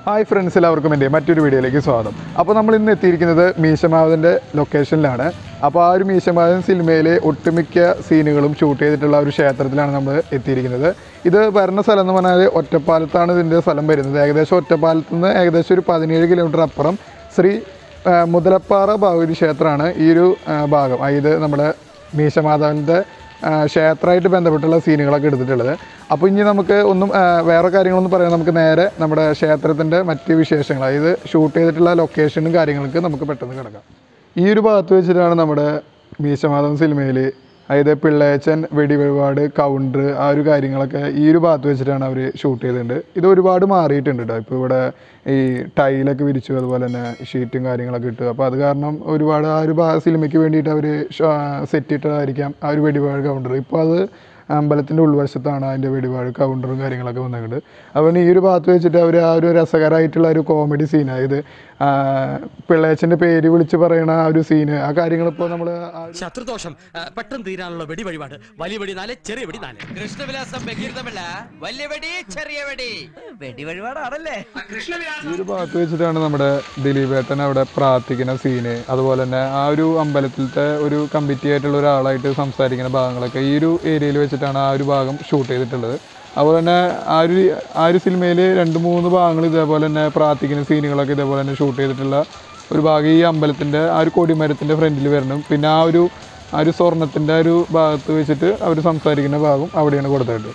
Hi friends എല്ലാവർക്കും എൻ്റെ മറ്റൊരു വീഡിയോയിലേക്ക് സ്വാഗതം അപ്പോൾ നമ്മൾ ഇന്ന് എത്തിയിരിക്കുന്നത് മീശമാവതിൻ്റെ ലൊക്കേഷനിലാണ് അപ്പോൾ ആ ഒരു മീശമാവൻ സിനിമയിലെ ഒട്ടുമിക്ക സീനുകളും ഷൂട്ട് ചെയ്തിട്ടുള്ള ഒരു ക്ഷേത്രത്തിലാണ് നമ്മൾ എത്തിയിരിക്കുന്നത് ഇത് വരുന്ന സ്ഥലം എന്ന് പറഞ്ഞാൽ ഒറ്റപ്പാലത്താണ് ഇതിൻ്റെ സ്ഥലം വരുന്നത് ഏകദേശം ഒറ്റപ്പാലത്ത് നിന്ന് ഏകദേശം ഒരു പതിനേഴ് കിലോമീറ്റർ അപ്പുറം ശ്രീ ആ, മുതലപ്പാറ ഭഗവതി ക്ഷേത്രമാണ് ഈ ഒരു ആ, ഭാഗം ആ, ഇത് നമ്മുടെ മീശമാതാവിൻ്റെ ക്ഷേത്രമായിട്ട് ബന്ധപ്പെട്ടുള്ള സീനുകളൊക്കെ എടുത്തിട്ടുള്ളത് അപ്പോൾ ഇനി നമുക്ക് ഒന്നും ആ, വേറെ കാര്യങ്ങളൊന്നും പറയാം നമുക്ക് നേരെ നമ്മുടെ ക്ഷേത്രത്തിൻ്റെ മറ്റ് വിശേഷങ്ങൾ അതായത് ഷൂട്ട് ചെയ്തിട്ടുള്ള ലൊക്കേഷനും കാര്യങ്ങൾക്ക് നമുക്ക് പെട്ടെന്ന് കിടക്കാം ഈ ഒരു ഭാഗത്ത് വെച്ചിട്ടാണ് നമ്മുടെ മീശമാധവൻ സിനിമയിൽ അതായത് പിള്ളേച്ചൻ വെടി വഴിപാട് കൗണ്ടർ ആ ഒരു കാര്യങ്ങളൊക്കെ ഈ ഒരു ഭാഗത്ത് വെച്ചിട്ടാണ് അവർ ഷൂട്ട് ചെയ്തിട്ടുണ്ട് ഇത് ഒരുപാട് മാറിയിട്ടുണ്ട് കേട്ടോ ഇപ്പോൾ ഇവിടെ ഈ ടൈലൊക്കെ വിരിച്ചു അതുപോലെ തന്നെ ഷീറ്റും കാര്യങ്ങളൊക്കെ ഇട്ടു അപ്പോൾ അത് കാരണം ഒരുപാട് ആ ഒരു ഭാ- സിനിമയ്ക്ക് വേണ്ടിയിട്ട് അവർ സെറ്റ് ഇട്ടതായിരിക്കാം ആ ഒരു വെടിപാട് കൗണ്ടർ ഇപ്പോൾ അത് അമ്പലത്തിൻ്റെ ഉൾവശത്താണ് അതിൻ്റെ വെടിപാട് കൗണ്ടറും കാര്യങ്ങളൊക്കെ വന്നിട്ടുണ്ട് അപ്പോൾ ഈ ഒരു ഭാഗത്ത് വെച്ചിട്ട് അവർ ആ ഒരു രസകരമായിട്ടുള്ള ഒരു കോമഡി സീൻ അതായത് ആ, പിള്ളേച്ചൻ്റെ പേര് വിളിച്ച് പറയണ ആ ഒരു സീന് ആ കാര്യങ്ങൾ ഇപ്പോൾ നമ്മൾ ശത്രുദോഷം ആ, പെട്ടെന്ന് തീരാനുള്ള വെടി വഴിപാട് വലിയ വെടി നാല് ചെറിയ വെടി നാല് കൃഷ്ണവിലാസം ബഹിർദമല്ല വലിയ വെടി ചെറിയ വെടി വെടി വഴിപാടാണല്ലേ ഈ ഒരു ഭാഗത്ത് വെച്ചിട്ടാണ് നമ്മുടെ ദിലീപേട്ടൻ അവിടെ പ്രാർത്ഥിക്കുന്ന സീന് അതുപോലെ തന്നെ ആ ഒരു അമ്പലത്തിലത്തെ ഒരു കമ്മിറ്റി ആയിട്ടുള്ള ഒരാളായിട്ട് സംസാരിക്കുന്ന ഭാഗങ്ങളൊക്കെ ഈ ഒരു ഏരിയയിൽ വെച്ചിട്ടാണ് ആ ഒരു ഭാഗം ഷൂട്ട് ചെയ്തിട്ടുള്ളത് അതുപോലെ തന്നെ ആ ഒരു ആ ഒരു സിനിമയിൽ രണ്ട് മൂന്ന് ഭാഗങ്ങൾ ഇതേപോലെ തന്നെ പ്രാർത്ഥിക്കുന്ന സീനുകളൊക്കെ ഇതേപോലെ തന്നെ ഷൂട്ട് ചെയ്തിട്ടുള്ള ഒരു ഭാഗം ഈ അമ്പലത്തിൻ്റെ ആ ഒരു കൊടിമരത്തിൻ്റെ ഫ്രണ്ടിൽ വരണം പിന്നെ ആ ഒരു ആ ഒരു സ്വർണത്തിൻ്റെ ഒരു ഭാഗത്ത് വെച്ചിട്ട് അവർ സംസാരിക്കുന്ന ഭാഗം അവിടെയാണ് കൊടുത്തിട്ട്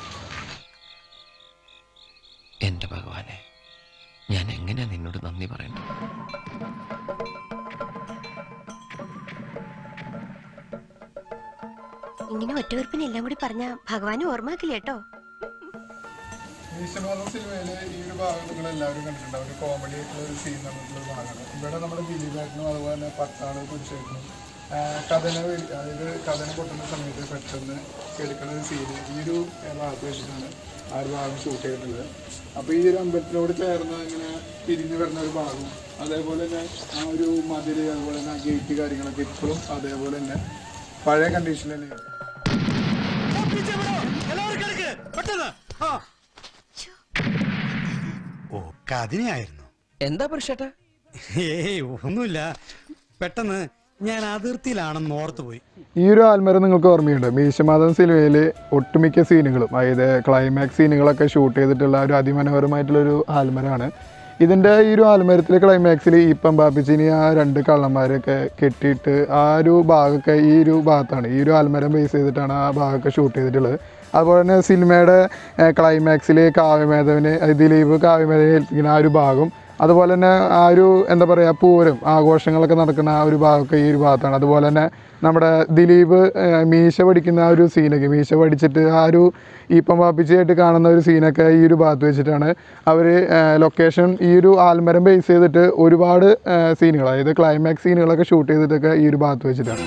എന്റെ ഭഗവാനെ ഞാൻ എങ്ങനെയാ നിന്നോട് നന്ദി പറയുന്നത് ഇങ്ങനെ ഒറ്റവെറുപ്പിന് എല്ലാം കൂടി പറഞ്ഞ ഭഗവാനും ഓർമ്മാക്കില്ല കേട്ടോ ഈശ്വരനാഥൻ സിനിമയിലെ ഈ ഒരു ഭാഗം നിങ്ങൾ എല്ലാവരും കണ്ടിട്ടുണ്ടാവും ഒരു കോമഡി ആയിട്ടുള്ള ഒരു സീൻ തന്നിട്ടുള്ള ഒരു ഭാഗമാണ് ഇവിടെ നമ്മുടെ ദിലീപേട്ടനും അതുപോലെ തന്നെ പട്ടാണ് പുരുഷേട്ടനും കഥന വരി- അതായത് കഥന പൊട്ടുന്ന സമയത്ത് പെട്ടെന്ന് എടുക്കുന്ന ഒരു സീന് ഈ ഒരു ഭാഗത്ത് വെച്ചിട്ടാണ് ആ ഒരു ഭാഗം ഷൂട്ട് ചെയ്തിട്ടുള്ളത് അപ്പോൾ ഈ ഒരു അമ്പലത്തിനോട് ചേർന്ന് ഇങ്ങനെ പിരിഞ്ഞു വരുന്ന ഒരു ഭാഗം അതേപോലെ തന്നെ ആ ഒരു മതിൽ അതുപോലെ തന്നെ ആ ഗേറ്റ് കാര്യങ്ങളൊക്കെ ഇപ്പോഴും അതേപോലെ തന്നെ പഴയ കണ്ടീഷനിൽ തന്നെയാണ് പെട്ടെന്ന് ആ. ഓ കതിനെയായിരുന്നു എന്താ പുരുഷേട്ടാ ഏയ് ഒന്നുമില്ല പെട്ടെന്ന് ഞാൻ അതിർത്തിയിലാണെന്ന് ഓർത്തുപോയി ഈ ഒരു ആൽമരം നിങ്ങൾക്ക് ഓർമ്മയുണ്ട് മീശമാധവൻ സിനിമയിൽ ഒട്ടുമിക്ക സീനുകളും അതായത് ക്ലൈമാക്സ് സീനുകളൊക്കെ ഷൂട്ട് ചെയ്തിട്ടുള്ള ഒരു അതിമനോഹരമായിട്ടുള്ളൊരു ആൽമരമാണ് ഇതിൻ്റെ ഈ ഒരു ആൽമരത്തിലെ ക്ലൈമാക്സിൽ ഇപ്പം ബാപ്പിച്ചിനി ആ രണ്ട് കള്ളന്മാരെയൊക്കെ കെട്ടിയിട്ട് ആ ഒരു ഭാഗമൊക്കെ ഈ ഒരു ഭാഗത്താണ് ഈ ഒരു ആൽമരം ബേസ് ചെയ്തിട്ടാണ് ആ ഭാഗമൊക്കെ ഷൂട്ട് ചെയ്തിട്ടുള്ളത് അതുപോലെ തന്നെ സിനിമയുടെ ക്ലൈമാക്സിൽ കാവ്യമേധവന് ദിലീപ് കാവ്യമേധവനെ ഏൽപ്പിക്കുന്ന ആ ഒരു ഭാഗം അതുപോലെ തന്നെ ആ ഒരു എന്താ പറയുക പൂരം ആഘോഷങ്ങളൊക്കെ നടക്കുന്ന ആ ഒരു ഭാഗമൊക്കെ ഈ ഒരു ഭാഗത്താണ് അതുപോലെ തന്നെ നമ്മുടെ ദിലീപ് ഏഹ്, മീശ പഠിക്കുന്ന ആ ഒരു സീനൊക്കെ മീശ പഠിച്ചിട്ട് ആ ഒരു ഈപ്പം പാപ്പിച്ചായിട്ട് കാണുന്ന ഒരു സീനൊക്കെ ഈ ഒരു ഭാഗത്ത് വെച്ചിട്ടാണ് അവർ ലൊക്കേഷൻ ഈ ഒരു ആൽമരം ബേസ് ചെയ്തിട്ട് ഒരുപാട് സീനുകൾ അതായത് ക്ലൈമാക്സ് സീനുകളൊക്കെ ഷൂട്ട് ചെയ്തിട്ടൊക്കെ ഈ ഒരു ഭാഗത്ത് വെച്ചിട്ടാണ്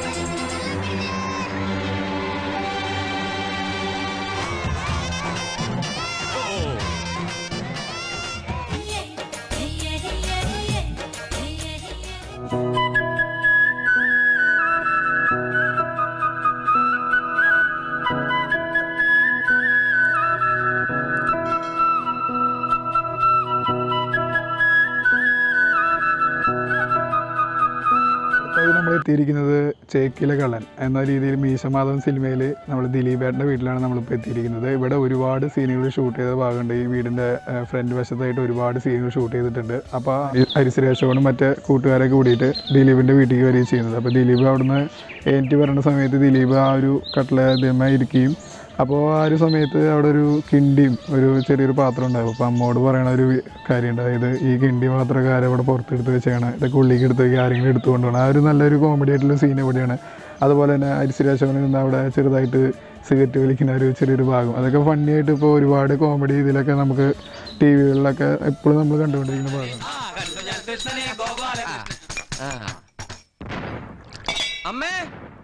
അടുത്തത് നമ്മൾ എത്തിയിരിക്കുന്നത് ചേക്കിലെ കള്ളൻ എന്ന രീതിയിൽ മീശമാധവൻ സിനിമയിൽ നമ്മൾ ദിലീപേട്ടൻ്റെ വീട്ടിലാണ് നമ്മളിപ്പോൾ എത്തിയിരിക്കുന്നത് ഇവിടെ ഒരുപാട് സീനുകൾ ഷൂട്ട് ചെയ്ത ഭാഗമുണ്ട് ഈ വീടിൻ്റെ ഫ്രണ്ട് വശത്തായിട്ട് ഒരുപാട് സീനുകൾ ഷൂട്ട് ചെയ്തിട്ടുണ്ട് അപ്പോൾ ഹരിശ്രേഷോണും മറ്റ് കൂട്ടുകാരൊക്കെ കൂടിയിട്ട് ദിലീപിൻ്റെ വീട്ടിലേക്ക് വരികയും ചെയ്യുന്നത് അപ്പോൾ ദിലീപ് അവിടുന്ന് എനിക്ക് വരേണ്ട സമയത്ത് ദിലീപ് ആ ഒരു കട്ടിലെ ദമ ഇരിക്കുകയും അപ്പോൾ ആ ഒരു സമയത്ത് അവിടെ ഒരു കിണ്ടിയും ഒരു ചെറിയൊരു പാത്രം ഉണ്ടാവും അപ്പോൾ അമ്മോട് പറയണ ഒരു കാര്യമുണ്ട് അതായത് ഈ കിണ്ടി പാത്രക്കാരെ ഇവിടെ പുറത്തെടുത്ത് വെച്ചാണ് ഇതൊക്കെ ഉള്ളിലേക്ക് എടുത്ത് വെക്കുക ആരെങ്കിലും എടുത്തു കൊണ്ടുപോകണം ആ ഒരു നല്ലൊരു കോമഡി ആയിട്ടുള്ള സീൻ ഇവിടെയാണ് അതുപോലെ തന്നെ അരിശിരാശവനിൽ നിന്ന് അവിടെ ചെറുതായിട്ട് സിഗരറ്റ് വലിക്കുന്ന ഒരു ചെറിയൊരു ഭാഗം അതൊക്കെ ഫണ്ണി ആയിട്ട് ഇപ്പോൾ ഒരുപാട് കോമഡി ഇതിലൊക്കെ നമുക്ക് ടി വികളിലൊക്കെ എപ്പോഴും നമ്മൾ കണ്ടുകൊണ്ടിരിക്കുന്ന ഭാഗമാണ് അമ്മേ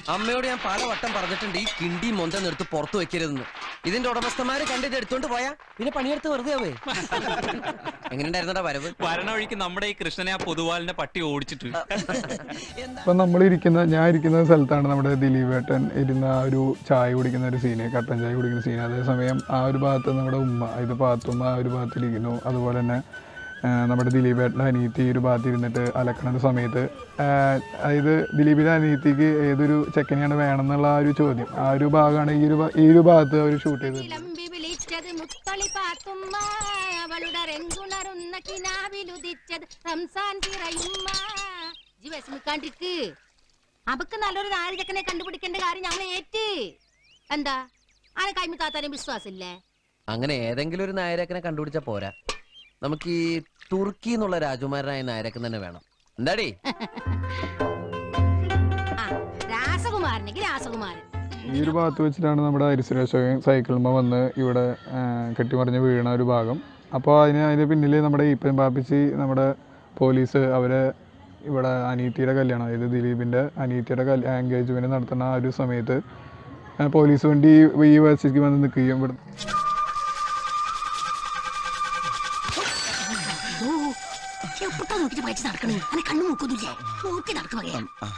അമ്മയോട് ഞാൻ പല വട്ടം പറഞ്ഞിട്ടുണ്ട് ഈ കിണ്ടി മൊന്ത നിർത്ത് പുറത്തു വെക്കരുതെന്ന് ഇതിന്റെ ഉടമസ്ഥന്മാര് കണ്ടിട്ട് എടുത്തോണ്ട് പോയാ പിന്നെ പണിയെടുത്ത് വെറുതെ ആവേ എങ്ങനെയുണ്ടായിരുന്നടാ വരവ് വരണ വഴിക്ക് നമ്മുടെ ഈ കൃഷ്ണനെ ആ പൊതുവാലിന്റെ പട്ടി ഓടിച്ചിട്ട് ഇപ്പം നമ്മൾ ഇരിക്കുന്ന ഞാൻ ഇരിക്കുന്ന സ്ഥലത്താണ് നമ്മുടെ ദിലീപേട്ടൻ ഇരുന്ന ആ ഒരു ചായ കുടിക്കുന്ന ഒരു സീന് കട്ടൻ ചായ കുടിക്കുന്ന സീന് അതേസമയം ആ ഒരു ഭാഗത്ത് നമ്മുടെ ഉമ്മ ഇത് പാത്തുമ്മ ആ ഒരു ഭാഗത്തിരിക്കുന്നു അതുപോലെ തന്നെ ആ, നമ്മുടെ ദിലീപേട്ടൻ്റെ അനിയത്തി ഈ ഒരു ഭാഗത്ത് ഇരുന്നിട്ട് അലക്കണ ഒരു സമയത്ത് ആ, അതായത് ദിലീപിൻ്റെ അനിയത്തിക്ക് ഏതൊരു ചെക്കനെയാണ് വേണം എന്നുള്ള ആ ഒരു ചോദ്യം ആ ഒരു ഭാഗമാണ് ഈ ഒരു ഭാ- ഈ ഒരു ഭാഗത്ത് അവർ ഷൂട്ട് ചെയ്തത് വിളമ്പി വിളിച്ചത് മുത്തളി പാത്തുമ്മ അവളുടെ രംഗുണറുന്ന കിനാവിലുദിച്ചത് റംസാൻ പിറയുമ്മ ജി വിഷമിക്കാണ്ടിരിക്ക് അവക്ക് നല്ലൊരു നാരിചക്കനെ കണ്ടുപിടിക്കേണ്ട കാര്യം ഞങ്ങൾ ഏറ്റ് എന്താ ആന കൈമി താത്താനും വിശ്വാസമില്ലേ അങ്ങനെ ഏതെങ്കിലും ഒരു നായരക്കനെ കണ്ടുപിടിച്ചാ പോരാ നമുക്ക് ഈ തുർക്കി എന്നുള്ള രാജകുമാരനായ നായരക്കൻ തന്നെ വേണം എന്താടി ആ രാസകുമാരനെങ്കിൽ രാസകുമാരൻ ഈ ഒരു ഭാഗത്ത് വെച്ചിട്ടാണ് നമ്മുടെ ഹരിസുരേഷകൻ സൈക്കിളുമ്മ വന്ന് ഇവിടെ ആ, കെട്ടിമറിഞ്ഞ് വീണ ഒരു ഭാഗം അപ്പോൾ അതിന് അതിന് പിന്നിൽ നമ്മുടെ ഈപ്പൻ പാപ്പിച്ച് നമ്മുടെ പോലീസ് അവരെ ഇവിടെ അനീറ്റിയുടെ കല്യാണം അതായത് ദിലീപിൻ്റെ അനീറ്റിയുടെ കല് എൻഗേജ്മെൻറ്റ് നടത്തുന്ന ആ ഒരു സമയത്ത് ആ, പോലീസ് വണ്ടി ഈ- ഈ വശത്തേക്ക് വന്ന് നിൽക്കുകയും ഇവിടെ എപ്പോഴാ നോക്കിട്ട് വായിച്ച് നടക്കണേ അനെ കണ്ണു നോക്കുന്നില്ലേ നോക്കി നടക്കുവകയാ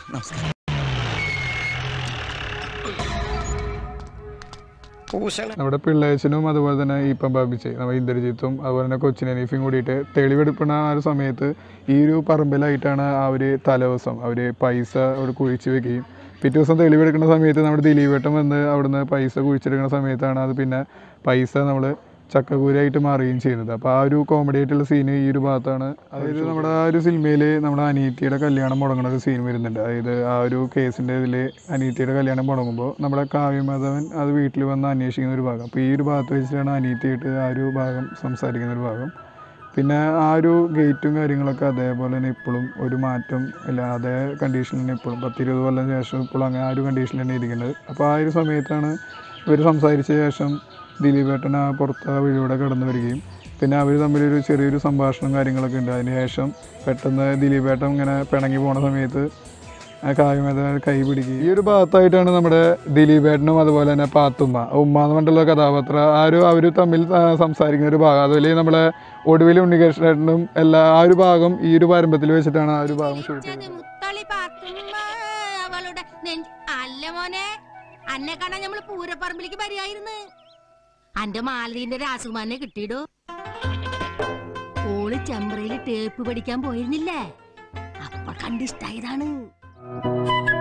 നമ്മുടെ പിള്ളേച്ചനും അതുപോലെ തന്നെ ഈപ്പം ബാബിച്ച് നമ്മുടെ ഇന്ദ്രജിത്തും അതുപോലെ തന്നെ കൊച്ചിൻ അനീഫും കൂടിയിട്ട് തെളിവെടുപ്പണ ആ ഒരു സമയത്ത് ഈ ഒരു പറമ്പിലായിട്ടാണ് ആ ഒരു തലേദിവസം അവർ പൈസ അവിടെ കുഴിച്ച് വെക്കുകയും പിറ്റേ ദിവസം തെളിവെടുക്കുന്ന സമയത്ത് നമ്മുടെ ദിലീപേട്ടൻ വന്ന് അവിടുന്ന് പൈസ കുഴിച്ചെടുക്കുന്ന സമയത്താണ് അത് പിന്നെ പൈസ നമ്മൾ ചക്കക്കൂരായിട്ട് മാറുകയും ചെയ്യുന്നത് അപ്പോൾ ആ ഒരു കോമഡി ആയിട്ടുള്ള സീന് ഈ ഒരു ഭാഗത്താണ് അതായത് നമ്മുടെ ആ ഒരു സിനിമയിൽ നമ്മുടെ അനീറ്റിയുടെ കല്യാണം മുടങ്ങുന്ന ഒരു സീൻ വരുന്നുണ്ട് അതായത് ആ ഒരു കേസിൻ്റെ ഇതിൽ അനീറ്റിയുടെ കല്യാണം മുടങ്ങുമ്പോൾ നമ്മുടെ കാവ്യമാധവൻ അത് വീട്ടിൽ വന്ന് അന്വേഷിക്കുന്ന ഒരു ഭാഗം അപ്പോൾ ഈ ഒരു ഭാഗത്ത് വെച്ചിട്ടാണ് അനീറ്റിയായിട്ട് ആ ഒരു ഭാഗം സംസാരിക്കുന്ന ഒരു ഭാഗം പിന്നെ ആ ഒരു ഗേറ്റും കാര്യങ്ങളൊക്കെ അതേപോലെ തന്നെ ഇപ്പോഴും ഒരു മാറ്റം ഇല്ല അതേ കണ്ടീഷനിൽ തന്നെ ഇപ്പോഴും പത്തിരുപത് കൊല്ലം ശേഷം ഇപ്പോഴും അങ്ങനെ ആ ഒരു കണ്ടീഷനിൽ തന്നെ ഇരിക്കുന്നത് അപ്പോൾ ആ ഒരു സമയത്താണ് ഇവർ സംസാരിച്ച ശേഷം ദിലീപേട്ടൻ ആ പുറത്ത് ആ വഴിയിലൂടെ കടന്നു വരികയും പിന്നെ അവർ തമ്മിലൊരു ചെറിയൊരു സംഭാഷണം കാര്യങ്ങളൊക്കെ ഉണ്ട് അതിന് ശേഷം പെട്ടെന്ന് ദിലീപേട്ടൻ ഇങ്ങനെ പിണങ്ങി പോണ സമയത്ത് ആ കാവ്യമേത കൈ പിടിക്കുക ഈ ഒരു ഭാഗത്തായിട്ടാണ് നമ്മുടെ ദിലീപേട്ടനും അതുപോലെ തന്നെ പാത്തുമ്മ ഉമ്മ എന്ന് പറഞ്ഞിട്ടുള്ള കഥാപാത്രം ആ ഒരു അവർ തമ്മിൽ ആ, സംസാരിക്കുന്ന ഒരു ഭാഗം അതുപോലെ നമ്മളെ ഒടുവിൽ ഉണ്ണികൃഷ്ണേട്ടനും എല്ലാ ആ ഒരു ഭാഗം ഈ ഒരു പാരമ്പര്യത്തിൽ വെച്ചിട്ടാണ് ആ ഒരു ഭാഗം ഷൂട്ട് വിളിച്ചത് ചെയ്തത് മുത്തളി പാത്തുമ്മ അവളുടെ നെഞ്ച് അല്ല മോനെ അന്നെ കാണാൻ നമ്മള് പൂരപ്പറമ്പിലേക്ക് വരികയായിരുന്നു അന്റെ മാലതീന്റെ രാസുകുമാരനെ കിട്ടിയിടോ ഓള് ചെമ്പ്രയില് ടേപ്പ് പഠിക്കാൻ പോയിരുന്നില്ലേ അപ്പൊ കണ്ടിഷ്ടായതാണ്